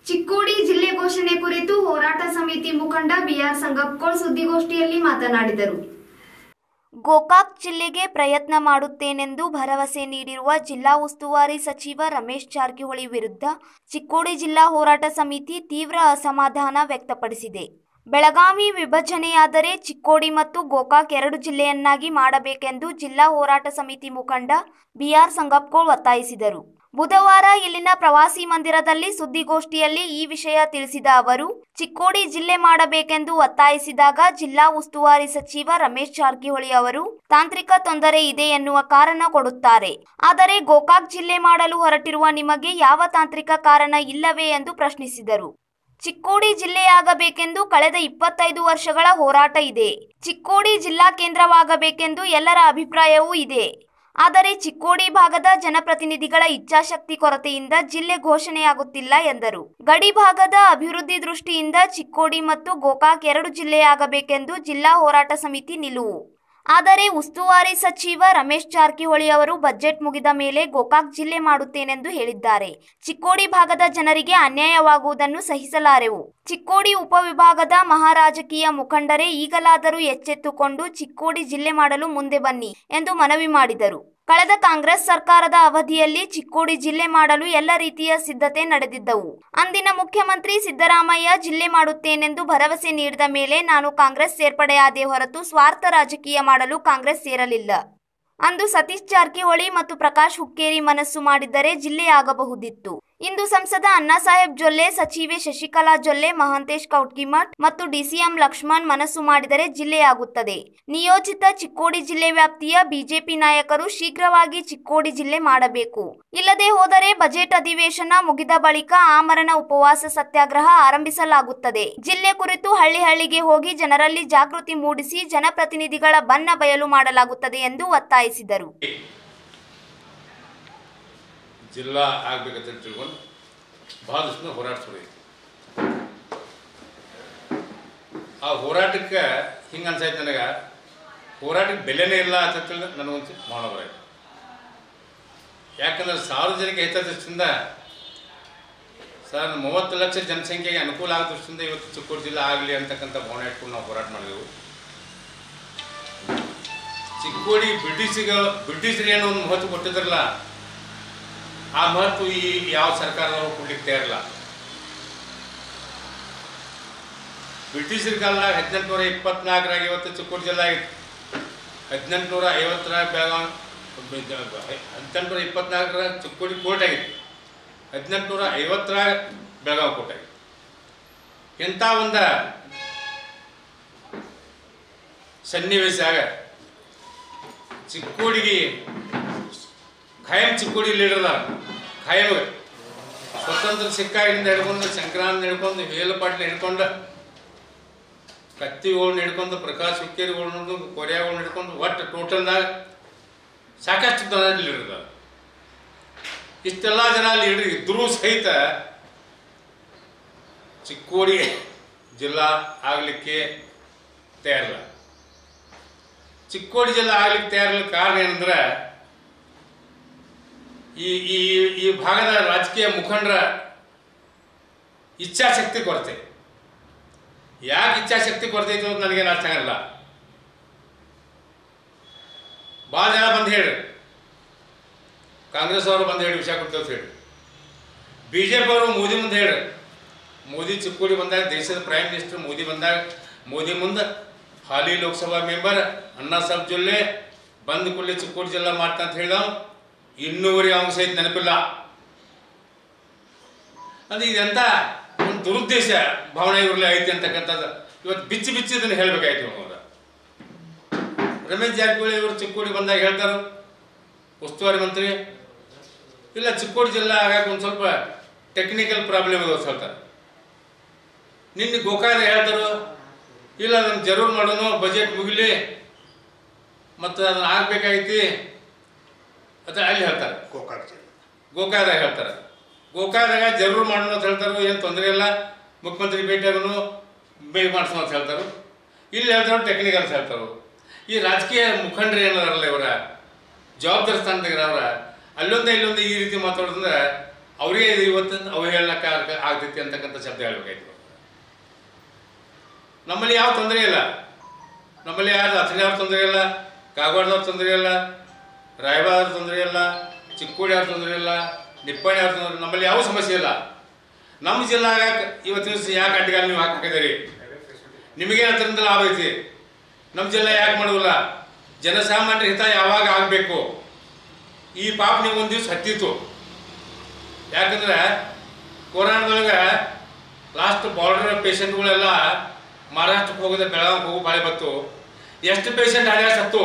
ಚಿಕ್ಕೋಡಿ ಜಿಲ್ಲೆ ಘೋಷಣೆ ಕುರಿತು ಹೋರಾಟ ಸಮಿತಿ ಮುಖಂಡ ಬಿಆರ್ ಸಂಗಪ್ಕೋಳ್ ಸುದ್ದಿಗೋಷ್ಠಿಯಲ್ಲಿ ಮಾತನಾಡಿದರು ಗೋಕಾಕ್ ಜಿಲ್ಲೆಗೆ ಪ್ರಯತ್ನ ಮಾಡುತ್ತೇನೆಂದು ಭರವಸೆ ನೀಡಿರುವ ಜಿಲ್ಲಾ ಉಸ್ತುವಾರಿ ಸಚಿವ ರಮೇಶ್ ಜಾರಕಿಹೊಳಿ ವಿರುದ್ಧ ಚಿಕ್ಕೋಡಿ ಜಿಲ್ಲಾ ಹೋರಾಟ ಸಮಿತಿ ತೀವ್ರ ಅಸಮಾಧಾನ ವ್ಯಕ್ತಪಡಿಸಿದೆ ಬೆಳಗಾವಿ ವಿಭಜನೆಯಾದರೆ ಚಿಕ್ಕೋಡಿ ಮತ್ತು ಗೋಕಾಕ್ ಎರಡು ಜಿಲ್ಲೆಯನ್ನಾಗಿ ಮಾಡಬೇಕೆಂದು ಜಿಲ್ಲಾ ಹೋರಾಟ ಸಮಿತಿ ಮುಖಂಡ ಬಿಆರ್ ಸಂಗಪ್ಕೋಳ್ ಒತ್ತಾಯಿಸಿದರು ಬುಧವಾರ ಇಲ್ಲಿನ ಪ್ರವಾಸಿ ಮಂದಿರದಲ್ಲಿ ಸುದ್ದಿಗೋಷ್ಠಿಯಲ್ಲಿ ಈ ವಿಷಯ ತಿಳಿಸಿದ ಅವರು ಚಿಕ್ಕೋಡಿ ಜಿಲ್ಲೆ ಮಾಡಬೇಕೆಂದು ಒತ್ತಾಯಿಸಿದಾಗ ಜಿಲ್ಲಾ ಉಸ್ತುವಾರಿ ಸಚಿವ ರಮೇಶ್ ಜಾರಕಿಹೊಳಿ ಅವರು ತಾಂತ್ರಿಕ ತೊಂದರೆ ಇದೆ ಎನ್ನುವ ಕಾರಣ ಕೊಡುತ್ತಾರೆ ಆದರೆ ಗೋಕಾಕ್ ಜಿಲ್ಲೆ ಮಾಡಲು ಹೊರಟಿರುವ ನಿಮಗೆ ಯಾವ ತಾಂತ್ರಿಕ ಕಾರಣ ಇಲ್ಲವೇ ಎಂದು ಪ್ರಶ್ನಿಸಿದರು ಚಿಕ್ಕೋಡಿ ಜಿಲ್ಲೆಯಾಗಬೇಕೆಂದು ಕಳೆದ ಇಪ್ಪತ್ತೈದು ವರ್ಷಗಳ ಹೋರಾಟ ಇದೆ ಚಿಕ್ಕೋಡಿ ಜಿಲ್ಲಾ ಕೇಂದ್ರವಾಗಬೇಕೆಂದು ಎಲ್ಲರ ಅಭಿಪ್ರಾಯವೂ ಇದೆ ಆದರೆ ಚಿಕ್ಕೋಡಿ ಭಾಗದ ಜನಪ್ರತಿನಿಧಿಗಳ ಇಚ್ಛಾಶಕ್ತಿ ಕೊರತೆಯಿಂದ ಜಿಲ್ಲೆ ಘೋಷಣೆಯಾಗುತ್ತಿಲ್ಲ ಎಂದರು ಗಡಿ ಭಾಗದ ಅಭಿವೃದ್ಧಿ ದೃಷ್ಟಿಯಿಂದ ಚಿಕ್ಕೋಡಿ ಮತ್ತು ಗೋಕಾಕ್ ಎರಡು ಜಿಲ್ಲೆಯಾಗಬೇಕೆಂದು ಜಿಲ್ಲಾ ಹೋರಾಟ ಸಮಿತಿ ನಿಲುವು ಆದರೆ ಉಸ್ತುವಾರಿ ಸಚಿವ ರಮೇಶ್ ಜಾರಕಿಹೊಳಿ ಅವರು ಬಜೆಟ್ ಮುಗಿದ ಮೇಲೆ ಗೋಕಾಕ್ ಜಿಲ್ಲೆ ಮಾಡುತ್ತೇನೆಂದು ಹೇಳಿದ್ದಾರೆ ಚಿಕ್ಕೋಡಿ ಭಾಗದ ಜನರಿಗೆ ಅನ್ಯಾಯವಾಗುವುದನ್ನು ಸಹಿಸಲಾರೆವು ಚಿಕ್ಕೋಡಿ ಉಪವಿಭಾಗದ ಮಹಾರಾಜಕೀಯ ಮುಖಂಡರೇ ಈಗಲಾದರೂ ಎಚ್ಚೆತ್ತುಕೊಂಡು ಚಿಕ್ಕೋಡಿ ಜಿಲ್ಲೆ ಮಾಡಲು ಮುಂದೆ ಬನ್ನಿ ಎಂದು ಮನವಿ ಮಾಡಿದರು ಕಳೆದ ಕಾಂಗ್ರೆಸ್ ಸರ್ಕಾರದ ಅವಧಿಯಲ್ಲಿ ಚಿಕ್ಕೋಡಿ ಜಿಲ್ಲೆ ಮಾಡಲು ಎಲ್ಲ ರೀತಿಯ ಸಿದ್ಧತೆ ನಡೆದಿದ್ದವು ಅಂದಿನ ಮುಖ್ಯಮಂತ್ರಿ ಸಿದ್ದರಾಮಯ್ಯ ಜಿಲ್ಲೆ ಮಾಡುತ್ತೇನೆಂದು ಭರವಸೆ ನೀಡಿದ ಮೇಲೆ ನಾನು ಕಾಂಗ್ರೆಸ್ ಸೇರ್ಪಡೆಯಾದೆ ಹೊರತು ಸ್ವಾರ್ಥ ರಾಜಕೀಯ ಮಾಡಲು ಕಾಂಗ್ರೆಸ್ ಸೇರಲಿಲ್ಲ ಅಂದು ಸತೀಶ್ ಜಾರಕಿಹೊಳಿ ಮತ್ತು ಪ್ರಕಾಶ್ ಹುಕ್ಕೇರಿ ಮನಸ್ಸು ಮಾಡಿದ್ದರೆ ಜಿಲ್ಲೆಯಾಗಬಹುದಿತ್ತು ಇಂದು ಸಂಸದ ಅಣ್ಣಾಸಾಹೇಬ್ ಜೊಲ್ಲೆ ಸಚಿವೆ ಶಶಿಕಲಾ ಜೊಲ್ಲೆ ಮಹಾಂತೇಶ್ ಕೌಟ್ಕಿಮಠ್ ಮತ್ತು ಡಿಸಿಎಂ ಲಕ್ಷ್ಮಣ್ ಮನಸ್ಸು ಮಾಡಿದರೆ ಜಿಲ್ಲೆಯಾಗುತ್ತದೆ ನಿಯೋಜಿತ ಚಿಕ್ಕೋಡಿ ಜಿಲ್ಲೆ ವ್ಯಾಪ್ತಿಯ ಬಿಜೆಪಿ ನಾಯಕರು ಶೀಘ್ರವಾಗಿ ಚಿಕ್ಕೋಡಿ ಜಿಲ್ಲೆ ಮಾಡಬೇಕು ಇಲ್ಲದೆ ಹೋದರೆ ಬಜೆಟ್ ಅಧಿವೇಶನ ಮುಗಿದ ಬಳಿಕ ಆಮರಣ ಉಪವಾಸ ಸತ್ಯಾಗ್ರಹ ಆರಂಭಿಸಲಾಗುತ್ತದೆ ಜಿಲ್ಲೆ ಕುರಿತು ಹಳ್ಳಿ ಹಳ್ಳಿಗೆ ಹೋಗಿ ಜನರಲ್ಲಿ ಜಾಗೃತಿ ಮೂಡಿಸಿ ಜನಪ್ರತಿನಿಧಿಗಳ ಬನ್ನ ಬಯಲು ಮಾಡಲಾಗುತ್ತದೆ ಎಂದು ಒತ್ತಾಯಿಸಿದರು ಜಿಲ್ಲಾ ಆಗ್ಬೇಕಂತ ತಿಳ್ಕೊಂಡು ಭಾಳ ದಿವಸ ಹೋರಾಟ ಶುರು ಐತಿ ಆ ಹೋರಾಟಕ್ಕೆ ಹಿಂಗೆ ಅನ್ಸೈತೆ ನನಗೆ ಹೋರಾಟಕ್ಕೆ ಬೆಲೆನೇ ಇಲ್ಲ ಅಂತ ತಿಳಿದ ನನಗೊಂದು ಮಾಡೋಬರಾಯ್ತು ಯಾಕಂದ್ರೆ ಸಾರ್ವಜನಿಕ ಹಿತದೃಷ್ಟಿಯಿಂದ ಸರ್ ಮೂವತ್ತು ಲಕ್ಷ ಜನಸಂಖ್ಯೆಗೆ ಅನುಕೂಲ ಆಗೋ ದೃಷ್ಟಿಯಿಂದ ಇವತ್ತು ಚಿಕ್ಕೋಡಿ ಜಿಲ್ಲೆ ಆಗಲಿ ಅಂತಕ್ಕಂಥ ಭಾವನೆ ಇಟ್ಕೊಂಡು ನಾವು ಹೋರಾಟ ಮಾಡಿದೆವು ಚಿಕ್ಕೋಡಿ ಬ್ರಿಟಿಷಿಗ ಬ್ರಿಟಿಷರಿಗೆ ಏನೋ ಒಂದು ಮಹತ್ವ ಕೊಟ್ಟಿದ್ರಲ್ಲ ಆ ಮಹತ್ವ ಈ ಯಾವ ಸರ್ಕಾರದವರು ಕೊಡ್ಲಿಕ್ಕೆ ತಯಾರಿಲ್ಲ ಬ್ರಿಟಿಷರ ಕಾಲದಾಗ ಹದಿನೆಂಟುನೂರ ಇಪ್ಪತ್ನಾಲ್ಕರಾಗ ಇವತ್ತು ಚಿಕ್ಕೋಡಿ ಜಿಲ್ಲೆ ಆಗಿತ್ತು ಹದಿನೆಂಟುನೂರ ಐವತ್ತರಾಗ ಬೆಳಗಾವಿ ಹದಿನೆಂಟುನೂರ ಇಪ್ಪತ್ನಾಲ್ಕರ ಚಿಕ್ಕೋಡಿ ಕೋರ್ಟ್ ಆಗಿತ್ತು ಹದಿನೆಂಟುನೂರ ಐವತ್ತರಾಗ ಬೆಳಗಾವಿ ಕೋರ್ಟ್ ಆಗಿತ್ತು ಇಂಥ ಒಂದು ಸನ್ನಿವೇಶಾಗ ಚಿಕ್ಕೋಡಿಗೆ ಖಾಯಂ ಚಿಕ್ಕೋಡಿ ಲೀಡರ್ ಅದಾರ ಖಾಯಂ ಸ್ವತಂತ್ರ ಸಿಕ್ಕಾಗಿಂದ ಹಿಡ್ಕೊಂಡು ಸಂಕ್ರಾಂತಿ ಹಿಡ್ಕೊಂಡು ವೇಲು ಪಾಟ್ಲ ಹಿಡ್ಕೊಂಡು ಕತ್ತಿಗಳನ್ನ ಹಿಡ್ಕೊಂಡು ಪ್ರಕಾಶ್ ಹುಕ್ಕೇರಿಗಳನ್ನ ಕೊರಿಯಾಗಳನ್ನ ಹಿಡ್ಕೊಂಡು ಒಟ್ಟು ಟೋಟಲ್ದಾಗ ಸಾಕಷ್ಟು ಜನ ಲೀಡರ್ ಅದಾರ ಇಷ್ಟೆಲ್ಲ ಜನ ಲೀಡರ್ ಇದ್ರೂ ಸಹಿತ ಚಿಕ್ಕೋಡಿ ಜಿಲ್ಲಾ ಆಗಲಿಕ್ಕೆ ತಯಾರಿಲ್ಲ ಚಿಕ್ಕೋಡಿ ಜಿಲ್ಲಾ ಆಗ್ಲಿಕ್ಕೆ ತಯಾರಿಲ್ಲ ಕಾರಣ ಏನಂದ್ರೆ ಈ ಈ ಈ ಭಾಗದ ರಾಜಕೀಯ ಮುಖಂಡರ ಇಚ್ಛಾಶಕ್ತಿ ಕೊರತೆ ಯಾಕೆ ಇಚ್ಛಾಶಕ್ತಿ ಕೊರತೆ ಐತೆ ಅಂತ ನನಗೇನು ಅರ್ಥ ಆಗಲ್ಲ ಭಾಳ ಜನ ಬಂದು ಹೇಳಿ ಕಾಂಗ್ರೆಸ್ ಅವರು ಬಂದು ಹೇಳಿ ವಿಷಯ ಕೊಡ್ತೇವೆ ಹೇಳಿ ಬಿ ಜೆ ಪಿ ಅವರು ಮೋದಿ ಮುಂದೆ ಹೇಳಿ ಮೋದಿ ಚಿಕ್ಕೋಡಿ ಬಂದಾಗ ದೇಶದ ಪ್ರೈಮ್ ಮಿನಿಸ್ಟರ್ ಮೋದಿ ಬಂದಾಗ ಮೋದಿ ಮುಂದೆ ಹಾಲಿ ಲೋಕಸಭಾ ಮೆಂಬರ್ ಅಣ್ಣಾ ಸಾಹೇಬ್ ಜೊಲ್ಲೆ ಬಂದ ಕೂಡಲೇ ಚಿಕ್ಕೋಡಿ ಜಿಲ್ಲಾ ಮಾಡ್ತಾ ಅಂತ ಹೇಳಿದ ಇನ್ನೂವರೆಗೆ ಅವನ ಸಹಿತ ನೆನಪಿಲ್ಲ ಅದು ಇದೆಂತ ಒಂದು ದುರುದ್ದೇಶ ಭಾವನೆ ಇವ್ರಲ್ಲಿ ಐತಿ ಅಂತಕ್ಕಂಥದ್ದು ಇವತ್ತು ಬಿಚ್ಚಿ ಬಿಚ್ಚಿ ಇದನ್ನು ಹೇಳ್ಬೇಕಾಯ್ತು ಅವ್ರ ರಮೇಶ್ ಜಾರಕಿಹೊಳಿ ಇವರು ಚಿಕ್ಕೋಡಿ ಬಂದಾಗ ಹೇಳ್ತಾರೆ ಉಸ್ತುವಾರಿ ಮಂತ್ರಿ ಇಲ್ಲ ಚಿಕ್ಕೋಡಿ ಜಿಲ್ಲಾ ಆಗಾಕ ಒಂದು ಸ್ವಲ್ಪ ಟೆಕ್ನಿಕಲ್ ಪ್ರಾಬ್ಲಮ್ ಇದೆ ಹೇಳ್ತಾರೆ ನಿನ್ನೆ ಗೋಕಾಕ ಹೇಳ್ತಾರೋ ಇಲ್ಲ ಅದನ್ನು ಜರೂರ್ ಮಾಡೋಣ ಬಜೆಟ್ ಮುಗಿಲಿ ಮತ್ತು ಅದನ್ನು ಆಗ್ಬೇಕಾಗೈತಿ ಅಂತ ಅಲ್ಲಿ ಹೇಳ್ತಾರೆ ಗೋಕಾಕ್ ಜಿಲ್ಲೆ ಗೋಕಾದಾಗ ಹೇಳ್ತಾರೆ ಗೋಕಾದಾಗ ಜರೂರ್ ಮಾಡೋಣ ಅಂತ ಹೇಳ್ತಾರೆ ಏನು ತೊಂದರೆ ಇಲ್ಲ ಮುಖ್ಯಮಂತ್ರಿ ಭೇಟಿಯಾಗನು ಬೇಗ ಮಾಡಿಸೋಣ ಅಂತ ಹೇಳ್ತಾರೆ ಇಲ್ಲಿ ಹೇಳ್ತಾರೆ ಟೆಕ್ನಿಕಲ್ ಅಂತ ಹೇಳ್ತಾರೆ ಈ ರಾಜಕೀಯ ಮುಖಂಡರು ಏನಾರಲ್ಲ ಇವರ ಜವಾಬ್ದಾರಿ ಸ್ಥಾನದಾಗ ಅವರ ಅಲ್ಲೊಂದೇ ಇಲ್ಲೊಂದೇ ಈ ರೀತಿ ಮಾತಾಡೋದಂದ್ರೆ ಅವರಿಗೆ ಇದು ಇವತ್ತು ಅವಹೇಳನಕ್ಕೆ ಆಗ- ಆಗ್ತೈತಿ ಅಂತಕ್ಕಂಥ ಶಬ್ದ ಹೇಳ್ಬೇಕಾಯ್ತು ನಮ್ಮಲ್ಲಿ ಯಾವ ತೊಂದರೆ ಇಲ್ಲ ನಮ್ಮಲ್ಲಿ ಯಾರು ಅಥಣಿಯವ್ರ ತೊಂದರೆ ಇಲ್ಲ ಕಾಗವಾಡದವ್ರ ತೊಂದರೆ ಇಲ್ಲ ರಾಯಬಾದ್ರ ತೊಂದರೆ ಇಲ್ಲ ಚಿಕ್ಕೋಡಿ ಅವ್ರ ತೊಂದರೆ ಇಲ್ಲ ನಿಪ್ಪಾಣಿ ಅವ್ರ ತೊಂದರೆ ನಮ್ಮಲ್ಲಿ ಯಾವ ಸಮಸ್ಯೆ ಇಲ್ಲ ನಮ್ಮ ಜಿಲ್ಲಾಗ ಇವತ್ತಿನ ದಿವಸ ಯಾಕೆ ಅಡ್ಡಗಾಲ ನೀವು ಹಾಕಿದ್ದೀರಿ ನಿಮಗೆ ಅದರಿಂದ ಲಾಭ ಐತಿ ನಮ್ಮ ಜಿಲ್ಲೆ ಯಾಕೆ ಮಾಡೋದಿಲ್ಲ ಜನಸಾಮಾನ್ಯರ ಹಿತ ಯಾವಾಗ ಆಗಬೇಕು ಈ ಪಾಪ ನೀವು ಒಂದು ದಿವಸ ಹತ್ತಿತ್ತು ಯಾಕಂದ್ರೆ ಕೊರೋನಾದೊಳಗೆ ಲಾಸ್ಟ್ ಬಾರ್ಡರ್ ಪೇಷಂಟ್ಗಳೆಲ್ಲ ಮಹಾರಾಷ್ಟ್ರಕ್ಕೆ ಹೋಗೋದು ಬೆಳಗಾವಿಗೆ ಹೋಗೋ ಬಾಳೆ ಬತ್ತು ಎಷ್ಟು ಪೇಷಂಟ್ ಹಳ್ಯಾಗ ಸತ್ತು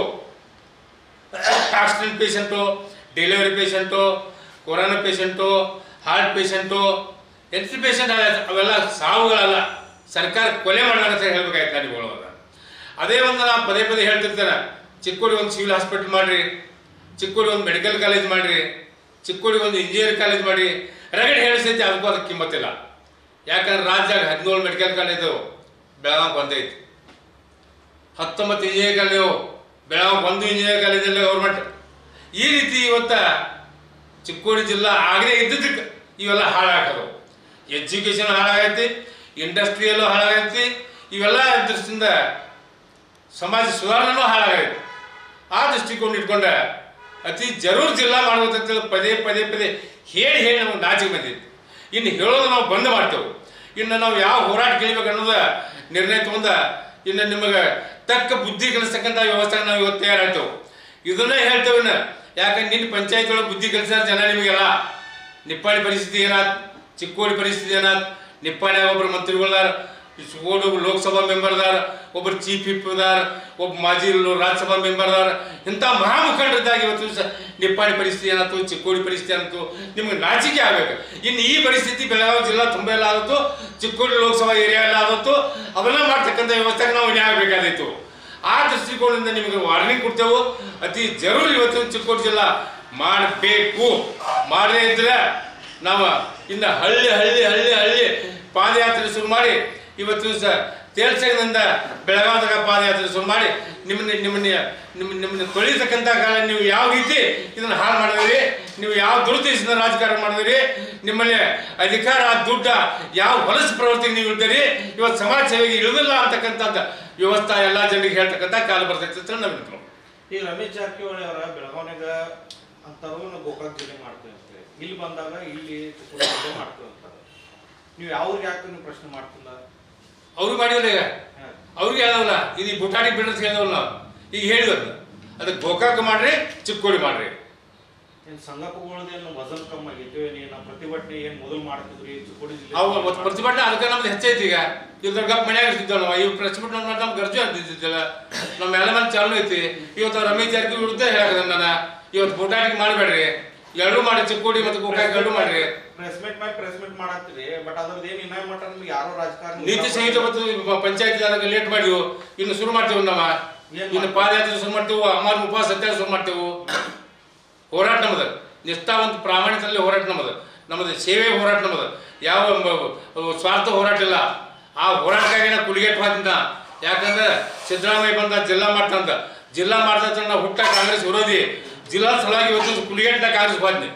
accident patient delivery patient corona patient heart patient ಎಷ್ಟು ಪೇಷಂಟ್ ಅವೆಲ್ಲ ಸಾವುಗಳಲ್ಲ ಸರ್ಕಾರ ಕೊಲೆ ಮಾಡಲಾಗತ್ತ ಹೇಳ್ಬೇಕಾಯ್ತು ನೀವು ಒಳಗೆ ಅದೇ ಒಂದು ನಾ ಪದೇ ಪದೇ ಹೇಳ್ತಿರ್ತೇನೆ ಚಿಕ್ಕೋಡಿ ಒಂದು ಸಿವಿಲ್ ಹಾಸ್ಪಿಟಲ್ ಮಾಡ್ರಿ ಚಿಕ್ಕೋಡಿ ಒಂದು ಮೆಡಿಕಲ್ ಕಾಲೇಜ್ ಮಾಡ್ರಿ ಚಿಕ್ಕೋಡಿ ಒಂದು ಇಂಜಿನಿಯರ್ ಕಾಲೇಜ್ ಮಾಡಿ ರಗಡ್ ಹೇಳಿಸೈತಿ ಅದಕ್ಕೂ ಅದಕ್ಕೆ ಕಿಮ್ಮತ್ತಿಲ್ಲ ಯಾಕಂದ್ರೆ ರಾಜ್ಯದಾಗ ಹದಿನೇಳು ಮೆಡಿಕಲ್ ಕಾಲೇಜು ಬೆಳಗಾವಿ ಬಂದೈತಿ ಹತ್ತೊಂಬತ್ತು ಇಂಜಿನಿಯರ್ ಕಾಲೇಜು ಬೆಳಗಾವಿ ಒಂದು ಇಂಜಿನಿಯರ್ ಕಾಲೇಜಲ್ಲಿ ಗೌರ್ಮೆಂಟ್ ಈ ರೀತಿ ಇವತ್ತ ಚಿಕ್ಕೋಡಿ ಜಿಲ್ಲಾ ಆಗಲೇ ಇದ್ದದಕ್ಕೆ ಇವೆಲ್ಲ ಹಾಳಾಗೋದು ಎಜುಕೇಷನ್ ಹಾಳಾಗೈತಿ ಇಂಡಸ್ಟ್ರಿಯಲ್ಲೂ ಹಾಳಾಗೈತಿ ಇವೆಲ್ಲ ದೃಷ್ಟಿಯಿಂದ ಸಮಾಜ ಸುಧಾರಣೆನೂ ಹಾಳಾಗೈತಿ ಆ ದೃಷ್ಟಿಕೋನ ಇಟ್ಕೊಂಡ ಅತಿ ಜರೂರ್ ಜಿಲ್ಲಾ ಮಾಡ್ಬೇಕಂತೇಳಿ ಪದೇ ಪದೇ ಪದೇ ಹೇಳಿ ಹೇಳಿ ನಮಗೆ ನಾಚಿಕೆ ಬಂದಿತ್ತು ಇನ್ನು ಹೇಳೋದು ನಾವು ಬಂದ್ ಮಾಡ್ತೇವೆ ಇನ್ನು ನಾವು ಯಾವ ಹೋರಾಟ ಕೇಳಬೇಕು ಅನ್ನೋದ ನಿರ್ಣಯ ತಗೊಂಡ ಇನ್ನು ನಿಮಗೆ ತಕ್ಕ ಬುದ್ಧಿ ಕಲಿಸ್ತಕ್ಕಂಥ ವ್ಯವಸ್ಥೆ ನಾವು ಇವತ್ತು ತಯಾರಾಗ್ತೇವೆ ಇದನ್ನೇ ಹೇಳ್ತೇವೆ ಇನ್ನು ಯಾಕಂದ್ರೆ ನಿನ್ನ ಪಂಚಾಯತ್ ಒಳಗೆ ಬುದ್ಧಿ ಕಲಿಸ್ಯಾರ ಜನ ನಿಮಗೆಲ್ಲ ನಿಪ್ಪಾಣಿ ಪರಿಸ್ಥಿತಿ ಏನಾತ್ ಚಿಕ್ಕೋಡಿ ಪರಿಸ್ಥಿತಿ ಏನಾತ್ ನಿಪ್ಪಾಣಿಯಾಗ ಒಬ್ಬರು ಮಂತ್ರಿಗಳದಾರ ಸುಗೋಡು ಒಬ್ಬರು ಲೋಕಸಭಾ ಮೆಂಬರ್ ಅದಾರ ಒಬ್ಬರು ಚೀಫ್ ವಿಪ್ ಅದಾರ ಒಬ್ಬ ಮಾಜಿ ಲೋ- ರಾಜ್ಯಸಭಾ ಮೆಂಬರ್ ಅದಾರ ಇಂಥ ಮಹಾಮುಖಂಡರಿದ್ದಾಗ ಇವತ್ತು ದಿವಸ ನಿಪ್ಪಾಣಿ ಪರಿಸ್ಥಿತಿ ಏನಾಯ್ತು ಚಿಕ್ಕೋಡಿ ಪರಿಸ್ಥಿತಿ ಏನಾಯ್ತು ನಿಮ್ಗೆ ನಾಚಿಕೆ ಆಗ್ಬೇಕು ಇನ್ನು ಈ ಪರಿಸ್ಥಿತಿ ಬೆಳಗಾವಿ ಜಿಲ್ಲಾ ತುಂಬ ಎಲ್ಲ ಆದತ್ತು ಚಿಕ್ಕೋಡಿ ಲೋಕಸಭಾ ಏರಿಯಾ ಎಲ್ಲ ಆದತ್ತು ಅವೆಲ್ಲ ಮಾಡ್ತಕ್ಕಂಥ ವ್ಯವಸ್ಥೆಗೆ ನಾವು ನ್ಯಾಯ ಬೇಕಾದಿತ್ತು ಆ ದೃಷ್ಟಿಕೋನದಿಂದ ನಿಮಗೆ ವಾರ್ನಿಂಗ್ ಕೊಡ್ತೇವೆ ಅತಿ ಜರೂರು ಇವತ್ತು ಚಿಕ್ಕೋಡಿ ಜಿಲ್ಲಾ ಮಾಡಬೇಕು ಮಾಡದೇ ಇದ್ರೆ ನಾವು ಇನ್ನು ಹಳ್ಳಿ ಹಳ್ಳಿ ಹಳ್ಳಿ ಹಳ್ಳಿ ಪಾದಯಾತ್ರೆ ಶುರು ಮಾಡಿ ಇವತ್ತು ದಿವಸ ತೇಲ್ಸಂಗದಿಂದ ಬೆಳಗಾವದಾಗ ಪಾದಯಾತ್ರೆ ಶುರು ಮಾಡಿ ನಿಮ್ಮನ್ನ ನಿಮ್ಮನ್ನ ನಿಮ್ಮ ನಿಮ್ಮನ್ನ ತೊಳಿತಕ್ಕಂಥ ಕಾಲ ನೀವು ಯಾವ ರೀತಿ ಇದನ್ನ ಹಾಳು ಮಾಡಿದ್ರಿ ನೀವು ಯಾವ ದುರುದ್ದೇಶದಿಂದ ರಾಜಕಾರಣ ಮಾಡಿದ್ರಿ ನಿಮ್ಮಲ್ಲಿ ಅಧಿಕಾರ ದುಡ್ಡ ಯಾವ ಹೊಲಸು ಪ್ರವೃತ್ತಿ ನೀವು ಇರ್ತೀರಿ ಇವತ್ತು ಸಮಾಜ ಸೇವೆಗೆ ಇಳಿದಿಲ್ಲ ಅಂತಕ್ಕಂಥದ್ದು ವ್ಯವಸ್ಥೆ ಎಲ್ಲ ಜನರಿಗೆ ಹೇಳ್ತಕ್ಕಂಥ ಕಾಲ ಬರ್ತೈತೆ ಅಂತ ನಾವು ಈಗ ರಮೇಶ್ ಜಾರಕಿಹೊಳಿ ಅವರ ಬೆಳಗಾವಿನಾಗ ಅಂತಾರು ನಾವು ಗೋಕಾಕ್ ಜಿಲ್ಲೆ ಮಾಡ್ತೀವಿ ಅಂತಾರೆ ಇಲ್ಲಿ ಬಂದಾಗ ಇಲ್ಲಿ ಚಿಕ್ಕೋಡಿ ಜಿಲ್ಲೆ ಮಾಡ್ತೀವಿ ಅಂತಾರೆ ನೀವು ಯಾವ್ರಿಗೆ ಯಾಕೆ ನೀವು ಪ್ರಶ್ನೆ ಮಾಡ್ತಿಲ್ಲ ಅವ್ರು ಮಾಡಿದ್ರೆ ಈಗ ಹಾ. ಅವ್ರಿಗೆ ಹೇಳಲ್ಲ ಇದು ಈ ಬುಟಾಣಿ ಬಿಡೋದು ಹೇಳಿದವಲ್ಲ ನಾವು ಈಗ ಹೇಳಿದ್ರು ಅದಕ್ಕೆ ಗೋಕಾಕ್ ಮಾಡ್ರಿ ಚಿಕ್ಕೋಡಿ ಮಾಡ್ರಿ ಏನ್ ಸಂಘಪಗಳದೇನು ವಜನ್ ಕಮ್ಮಿ ಆಗೈತಿ ಏನ್ ಪ್ರತಿಭಟನೆ ಏನ್ ಮೊದಲು ಮಾಡ್ತಿದ್ರಿ ಚಿಕ್ಕೋಡಿ ಜಿಲ್ಲೆ ಅವು ಅವತ್ತು ಪ್ರತಿಭಟನೆ ಅದಕ್ಕೆ ನಮ್ದು ಹೆಚ್ಚೈತಿ ಈಗ ಇಲ್ದ್ರ ಗಪ್ ಮನ್ಯಾಗ ಇರ್ತಿದ್ದೆವು ನಾವು ಇವ್ ಪ್ರತಿಭಟನೆ ಮಾಡಿ ನಮ್ಗೆ ಗರ್ಜು ಅಂತಿದ್ದಿಲ್ಲ ನಮ್ಮ ಎಲ್ಲ ಮೇಲೆ ಚಾಲು ಐತಿ ಇವತ್ತು ರಮೇಶ್ ಜಾರಕಿಹೊಳಿ ವಿರುದ್ಧ ಹೇಳಕದ ನಾನು ಇವತ್ತು ಬುಟಾಣಿಗೆ ಮಾಡಬೇಡ್ರಿ ಎರಡೂ ಮಾಡಿ ಚಿಕ್ಕೋಡಿ ಮತ್ತು ಗೋಕಾಕ್ ಎರಡೂ ಮಾಡ್ರಿ ಪ್ರೆಸ್ ಮೀಟ್ ಮೇಲೆ ಪ್ರೆಸ್ ಮೀಟ್ ಮಾಡತ್ತೀರಿ ಬಟ್ ಅದ್ರದ್ದು ಏನ್ ಇನ್ನ ಮಟ್ಟ ನಿಮ್ಗೆ ಯಾರೋ ರಾಜಕಾರಣಿ ನೀತಿ ಸಂಹಿತೆ ಮತ್ತು ಪಂಚಾಯತ್ ಅದಕ್ಕೆ ಲೇಟ್ ಮಾಡಿವು ಇನ್ನು ಶುರು ಮಾಡ್ತೇವೆ ನಮ್ಮ ಏನ್ ಇನ್ನು ಪಾದಯಾತ್ರೆ ಶುರು ಮಾಡ್ತೇವೆ ಅಮಾರ್ ಉಪವಾಸ ಸತ್ಯಾಗ್ರಹ ಶುರು ಮಾಡ್ತೇವೆ ಹೋರಾಟ ನಮ್ಮದು ನಿಷ್ಠಾವಂತ ಪ್ರಾಮಾಣಿಕದಲ್ಲಿ ಹೋರಾಟ ನಮ್ಮದು ನಮ್ಮದು ಸೇವೆ ಹೋರಾಟ ನಮ್ಮದು ಯಾವ ಮ- ಸ್ವಾರ್ಥ ಹೋರಾಟ ಇಲ್ಲ ಆ ಹೋರಾಟಕ್ಕಾಗಿ ನಾವು ಕುಲಿಗೆಟ್ ಹಾಕಿದ್ದ ಯಾಕಂದ್ರೆ ಸಿದ್ದರಾಮಯ್ಯ ಬಂದ ಜಿಲ್ಲಾ ಮಾಡ್ತಂದ ಜಿಲ್ಲಾ ಮಾಡ್ತಾ ನಾವು ಹುಟ್ಟ ಕಾಂಗ್ರೆಸ್ ವಿರೋಧಿ ಜಿಲ್ಲಾ ಸಲುವಾಗಿ ಇವತ್ತು ಕುಲಿಗೆಟ್ನ ಕಾಂಗ್ರೆಸ್ ಹೋದ್ನಿ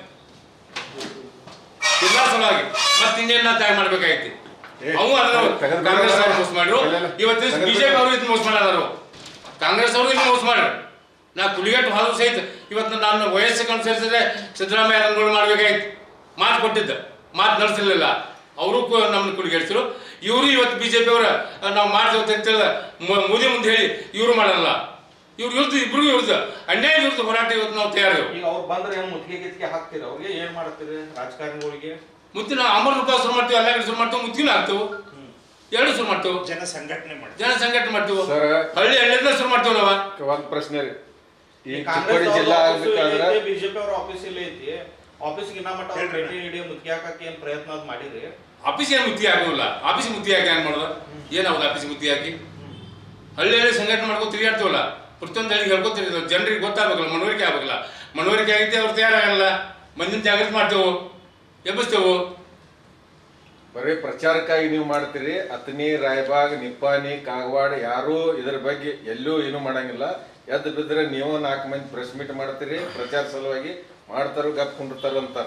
ಜಿಲ್ಲಾ ಸಲುವಾಗಿ ಮತ್ತೆ ಇನ್ನೇನ್ ನಾ ತ್ಯಾಗ ಮಾಡ್ಬೇಕಾಗಿತ್ತು ಅವು ಅದನ್ನ ತೆಗೆದು ಕಾಂಗ್ರೆಸ್ ಅವ್ರು ಮೋಸ ಮಾಡ್ರು ಇಲ್ಲ, ಇಲ್ಲ. ಇವತ್ತು ತೆಗೆದು ಬಿಜೆಪಿ ಅವರು ಇದು ಮೋಸ ಮಾಡಾರು ಕಾಂಗ್ರೆಸ್ ಅವರು ಇದು ಮೋಸ ಮಾಡ್ರು ನಾ ಕುಲಿಗೆಟ್ ಹಾಲು ಸಹಿತ ಇವತ್ತು ನಾನು ವಯಸ್ಸಿಗೆ ಅನುಸರಿಸಿದ್ರೆ ಸಿದ್ದರಾಮಯ್ಯ ರಂಗೋಳು ಮಾಡ್ಬೇಕಾಯ್ತು ಮಾತು ಕೊಟ್ಟಿದ್ದ ಮಾತು ನಡೆಸಲಿಲ್ಲ ಅವರು ನಮ್ಮನ್ನು ಕುಲಿಗೆಡ್ಸಿರು ಇವರು ಇವತ್ತು ಬಿಜೆಪಿ ಅವರ ನಾವು ಮಾಡ್ತೇವೆ ಅಂತೇಳಿ ಮೊ- ಮೋದಿ ಮುಂದೆ ಹೇಳಿ ಇವರು ಮಾಡಲ್ಲ ಇವ್ರು ಇವ್ರದ್ದು ಇಬ್ರಿಗೂ ಇವ್ರದ್ದು ಅನ್ಯಾಯ ವಿರುದ್ಧ ಹೋರಾಟ ಇವತ್ತು ನಾವು ತಯಾರಿದೆವು ಈಗ ಅವ್ರು ಬಂದ್ರೆ ಏನ್ ಮುತ್ತಿಗೆ ಗಿತ್ತಿಗೆ ಹಾಕ್ತೀರಿ ಅವ್ರಿಗೆ ಏನ್ ಮಾಡ್ತೀರಿ ರಾಜಕಾರಣಿಗಳಿಗೆ ಮುತ್ತಿನ ಅಮರ ರೂಪಾಯಿ ಶುರು ಮಾಡ್ತೀವಿ ಎಲ್ಲ ಕಡೆ ಶುರು ಮಾಡ್ತೇವೆ ಮುತ್ತಿನ ಹಾಕ್ತೇವೆ ಎರಡು ಶುರು ಮಾಡ್ತೇವೆ ಜನ ಸಂಘಟನೆ ಮಾಡಿ ಜನ ಸಂಘಟನೆ ಮಾಡ್ತೇವೆ ಸರ್ ಹಳ್ಳಿ ಹಳ್ಳಿಯಿಂದ ಶುರು ಮಾಡ್ತೇವೆ ನಾವು ಒಂದ್ ಪ್ರಶ್ನೆ ರೀ ಈ ಚಿಕ್ಕೋಡಿ ಕಾಂಗ್ರೆಸ್ ಜಿಲ್ಲಾ ಆಗ್ಬೇಕಾದ್ರ ಬಿಜೆಪಿ ಅವ್ರ ಆಫೀಸ್ ಇಲ್ಲಿ ಐತಿ ಆಫೀಸ್ ಇನ್ನ ಮಟ್ಟ ಅವ್ರು ಭೇಟಿ ನೀಡಿ ಮುತ್ತಿಗೆ ಹಾಕಕ್ಕೆ ಏನ್ ಪ್ರಯತ್ನ ಅದ್ ಮಾಡಿರಿ ಆಫೀಸ್ ಏನು ಮುತ್ತಿ ಹಾಕೋದಿಲ್ಲ ಆಫೀಸ್ ಮುತ್ತಿ ಹಾಕಿ ಏನ್ ಮಾಡೋದು ಏನಾಗೋದು ಆಫೀಸ್ ಮುತ್ತಿ ಹಾಕಿ ಹಳ್ಳಿ ಹಳ್ಳಿ ಸಂಘಟನೆ ಮಾಡ್ಕೊಂಡು ತಿರುಗಾಡ್ತೀವಲ್ಲ ಪ್ರತಿಯೊಂದು ಹಳ್ಳಿಗೆ ಹೇಳ್ಕೊತಿರ್ತೀವಿ ಜನರಿಗೆ ಗೊತ್ತಾಗಬೇಕಲ್ಲ ಮನವರಿಕೆ ಆಗ್ಬೇಕಲ್ಲ ಮನವರಿಕೆ ಆಗಿದ್ದೆ ಅವ್ರು ತಯಾರಾಗಲ್ಲ ಮಂದಿನ ಜಾಗೃತಿ ಮಾಡ್ತೇವೆ ಎಬ್ಬಿಸ್ತೇವೆ ಬರೀ ಪ್ರಚಾರಕ್ಕಾಗಿ ನೀವು ಮಾಡ್ತೀರಿ ಅತನಿ ರಾಯಬಾಗ್ ನಿಪ್ಪಾನಿ ಕಾಗವಾಡ ಯಾರು ಇದ್ರ ಬಗ್ಗೆ ಎಲ್ಲೂ ಏನು ಮಾಡಂಗಿಲ್ಲ ಎದ್ದು ಬಿದ್ರೆ ನೀವು ನಾಲ್ಕು ಮಂದಿ ಪ್ರೆಸ್ ಮೀಟ್ ಮಾಡ್ತೀರಿ ಪ್ರಚಾರ ಸಲುವಾಗಿ ಮಾಡ್ತಾರೋ ಗಪ್ ಕುಂಡಿರ್ತಾರೋ ಅಂತಾರ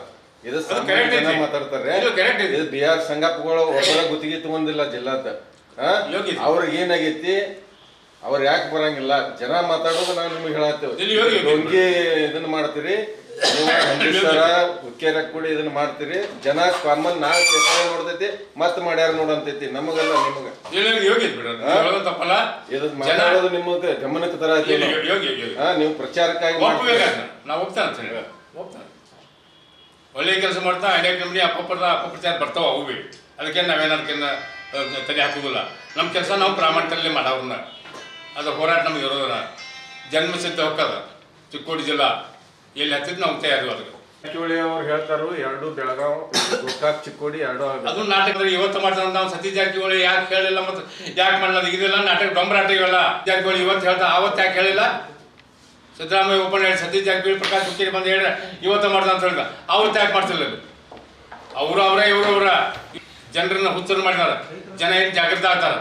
ಇದು ಅದು ಸಾಮಾನ್ಯ correct ಜನ ಐತಿ. ಮಾತಾಡ್ತಾರೆ ಇದು correct ಐತಿ. ಇದು ಬಿ ಆರ್ ಸಂಗಪ್ಪಗಳು ಒಬ್ಬರ ಗುತ್ತಿಗೆ ತಗೊಂಡಿಲ್ಲ ಜಿಲ್ಲಾದ ಯೋಗಿ ಐತಿ. ಅವ್ರಿಗೆ ಏನಾಗೈತಿ ಅವ್ರು ಯಾಕೆ ಬರಂಗಿಲ್ಲ ಜನ ಮಾತಾಡೋದು ನಾವು ನಿಮಗೆ ಹೇಳತ್ತೇವೆ ಇಲ್ಲಿ ಯೋಗಿ ಐತಿ. ಡೊಂಗಿ ಇದನ್ನ ಮಾಡ್ತೀರಿ ನೀವು ಹಂದಿಸರ ಉಕ್ಕೇರ ಕೂಡಿ ಇದನ್ನ ಮಾಡ್ತೀರಿ ಜನ ಕಾಮನ್ ನಾಳೆ ಪೇಪರ್ ನೋಡ್ತೈತಿ ಮತ್ ಮಾಡ್ಯಾರ ನೋಡಂತೈತಿ ನಮಗಲ್ಲ ನಿಮಗ ಇಲ್ಲಿ ಯೋಗಿ ಐತಿ ಬಿಡು ನೀವು ಹೇಳೋದು ತಪ್ಪಲ್ಲ ಇದು ಜನ ಮಾತಾಡೋದು ನಿಮಗೆ ಗಮನಕ್ಕೆ ತರ ಇಲ್ಲಿ ಯೋಗಿ ಯೋಗಿ ಹಾ ನೀವು ಪ್ರಚಾರಕ್ಕಾಗಿ ಮಾಡ್ತೀರಿ. ಒಪ್ಪಬೇಕಾದ ನಾವು ಒಪ್ತಾನೆ ಅಂತ ಹೇಳಿ ಒಪ್ತಾನೆ ಒಳ್ಳೆ ಕೆಲಸ ಮಾಡ್ತಾ ಐಡಿಯಾ ಕಂಪ್ನಿ ಅಪ್ಪಪ್ಪದ ಅಪಪ್ರಚಾರ ಬರ್ತಾವ ಅವು ಬಿ ಅದಕ್ಕೆ ನಾವೇನದಕ್ಕಿನ್ನ ತಲೆ ಹಾಕುದಿಲ್ಲ ನಮ್ಮ ಕೆಲಸ ನಾವು ಪ್ರಾಮಾಣಿಕರಲ್ಲಿ ಮಾಡೋರನ್ನ ಅದು ಹೋರಾಟ ನಮ್ಗೆ ಇರೋದನ್ನ ಜನ್ಮ ಸಿದ್ಧ ಹೋಗ್ತದ ಚಿಕ್ಕೋಡಿ ಜಿಲ್ಲಾ ಎಲ್ಲಿ ಹತ್ತಿದ್ ನಾವು ತಯಾರು ಅದಕ್ಕೆ ಜಾರಕಿಹೊಳಿ ಅವ್ರು ಹೇಳ್ತಾರು ಎರಡು ಬೆಳಗಾವ್ ಗೋಕಾಕ್ ಚಿಕ್ಕೋಡಿ ಎರಡು ಆಗ ಅದು ನಾಟಕದಲ್ಲಿ ಇವತ್ತು ಮಾಡ್ತಾನೆ ನಾವು ಸತೀಶ್ ಜಾರಕಿಹೊಳಿ ಯಾಕೆ ಹೇಳಿಲ್ಲ ಮತ್ತು ಯಾಕೆ ಮಾಡಲ್ಲ ಇದೆಲ್ಲ ನಾಟಕ ಡೊಂಬರಾಟ ಇವೆಲ್ಲ ಜಾರಕಿಹೊಳಿ ಇವತ್ತು ಹೇಳ್ತಾ ಅವತ್ತು ಯಾಕೆ ಹೇಳಿಲ್ಲ ಸಿದ್ದರಾಮಯ್ಯ ಓಪನ್ ಹೇಳಿ ಸತೀಶ್ ಜಾರಕಿಹೊಳಿ ಪ್ರಕಾಶ್ ಹುಕ್ಕೇರಿ ಬಂದು ಹೇಳಿ ಇವತ್ತು ಮಾಡ್ದ ಅಂತ ಹೇಳಿದ ಅವತ್ತು ಯಾಕೆ ಮಾಡ್ತಿಲ್ಲ ಇದು? ಅವ್ರು ಅವರ ಇವರು ಅವರ ಜನರನ್ನ ಹುಚ್ಚರು ಮಾಡಿದಾರ ಜನ ಏನು ಜಾಗೃತ ಆಗ್ತಾರ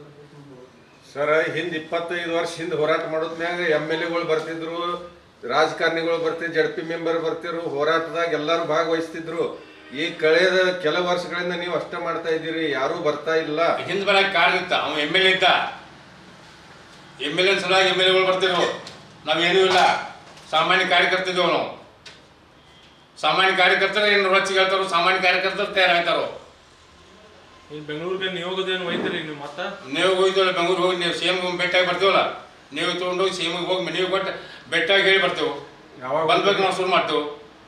ಸರ್ ಹಿಂದ್ ಇಪ್ಪತ್ತೈದು ವರ್ಷ ಹಿಂದ್ ಹೋರಾಟ ಮಾಡೋದ್ಮ್ಯಾಗ ಎಮ್ ಎಲ್ ಎಗಳು ಬರ್ತಿದ್ರು ರಾಜಕಾರಣಿಗಳು ಬರ್ತಿದ್ರು ಜಡ್ ಪಿ ಮೆಂಬರ್ ಬರ್ತಿದ್ರು ಹೋರಾಟದಾಗ ಎಲ್ಲರೂ ಭಾಗವಹಿಸ್ತಿದ್ರು ಈ ಕಳೆದ ಕೆಲ ವರ್ಷಗಳಿಂದ ನೀವು ಅಷ್ಟೇ ಮಾಡ್ತಾ ಇದ್ದೀರಿ ಯಾರೂ ಬರ್ತಾ ಇಲ್ಲ ಹಿಂದ್ ಬರಕ್ಕೆ ಕಾರಣ ಇತ್ತ ಅವ ಎಮ್ ಎಲ್ ಎ ಇದ್ದ ಎಮ್ ಎಲ್ ಎ ಸಲುವಾಗಿ ಎಮ್ ಎಲ್ ಎಗಳು ಬರ್ತಿದ್ರು ನಾವೇನೂ ಇಲ್ಲ ಸಾಮಾನ್ಯ ಕಾರ್ಯಕರ್ತಿದ್ದೇವೆ ನಾವು ಸಾಮಾನ್ಯ ಕಾರ್ಯಕರ್ತರು ಏನು ರೊಚ್ಚಿಗೆ ಹೇಳ್ತಾರೋ ಸಾಮಾನ್ಯ ಕಾರ್ಯಕರ್ತರು ತಯಾರಾಗ್ತಾರೋ ಇಲ್ಲಿ ಬೆಂಗಳೂರಿಗೆ ನಿಯೋಗದೇನು ಒಯ್ತೀರಿ ನೀವು ಮತ್ತ ನೀವು ಹೋಗಿದ್ವಲ್ಲ ಬೆಂಗಳೂರು ಹೋಗಿ ನೀವು ಸೇಮ್ ಭೇಟಿಯಾಗಿ ಬರ್ತೀವಲ್ಲ ನೀವು ತೊಗೊಂಡೋಗಿ ಸೇಮಿಗೆ ಹೋಗಿ ನೀವು ಕೊಟ್ಟು ಭೇಟಿಯಾಗಿ ಹೇಳಿ ಬರ್ತೇವೆ ಯಾವಾಗ ಬಂದ್ಬೇಕು ನಾವು ಶುರು ಮಾಡ್ತೇವೆ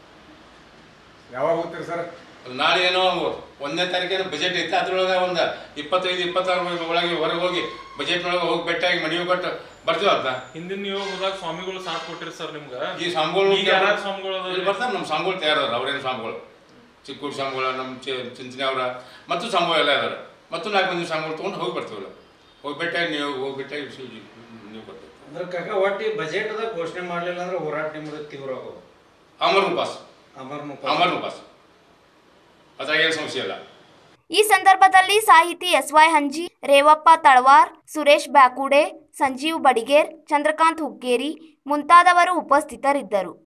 ಯಾವಾಗ ಹೋಗ್ತೀರಿ ಸರ್ ನಾಳೆ ಏನೋ ಒಂದನೇ ತಾರೀಕೇನೋ ಬಜೆಟ್ ಇತ್ತು ಅದ್ರೊಳಗೆ ಒಂದು ಇಪ್ಪತ್ತೈದು ಇಪ್ಪತ್ತಾರು ಒಳಗೆ ಹೊರಗೆ ಹೋಗಿ ಬಜೆಟ್ನೊಳಗೆ ಹೋಗಿ ಭೇಟಿಯಾಗಿ ಮನೆಗೆ ಕೊಟ್ಟು ಬರ್ತೀವಿ ಅಂತ ಹಿಂದಿನ ನಿಯೋಗ ಹೋದಾಗ ಸ್ವಾಮಿಗಳು ಸಾಥ್ ಕೊಟ್ಟಿರಿ ಸರ್ ನಿಮ್ಗ ಈ ಸ್ವಾಮಿಗಳು ಈಗ ಯಾರ್ಯಾರು ಸ್ವಾಮಿಗಳು ಅದಾರ? ಇಲ್ಲಿ ಬರ್ತಾರೆ ನಮ್ಮ ಸ್ವಾಮಿಗಳು ತಯಾರದಾರ ಅವ್ರೇನು ಸ್ವಾಮಿಗಳು ಚಿಕ್ಕೂರು ಸ್ವಾಮಿಗಳ ನಮ್ಮ ಚಿ- ಚಿಂಚನೆ ಅವರ ಮತ್ತು ಸ್ವಾಮಿಗಳು ಎಲ್ಲ ಇದಾರೆ ಮತ್ತು ನಾಲ್ಕು ಮಂದಿ ಸ್ವಾಮಿಗಳು ತೊಗೊಂಡು ಹೋಗಿ ಬರ್ತೀವಲ್ಲ ಹೋಗಿ ಭೇಟಿಯಾಗಿ ನೀವು ಹೋಗಿ ಭೇಟಿಯಾಗಿ ಶಿವಜಿ ನೀವು ಬರ್ತೀವಿ ಅಂದ್ರೆ ಕಾಕ ಒಟ್ಟಿ ಬಜೆಟ್ದಾಗ ಘೋಷಣೆ ಮಾಡಲಿಲ್ಲ ಅಂದ್ರೆ ಹೋರಾಟ ನಿಮ್ದು ತೀವ್ರ ಆಗೋದು ಅಮರ್ ಉಪಾಸ್ ಅಮರ್ನು ಅಮರ್ ಉಪಾಸ್ ಅದ್ರಾಗ ಏನು ಸಮಸ್ಯೆ ಇಲ್ಲ ಈ ಸಂದರ್ಭದಲ್ಲಿ ಸಾಹಿತಿ ಎಸ್ ವೈ ಹಂಜಿ ರೇವಪ್ಪ ತಳವಾರ್ ಸುರೇಶ್ ಬ್ಯಾಕುಡೆ ಸಂಜೀವ್ ಬಡಿಗೇರ್ ಚಂದ್ರಕಾಂತ್ ಹುಕ್ಕೇರಿ ಮುಂತಾದವರು ಉಪಸ್ಥಿತರಿದ್ದರು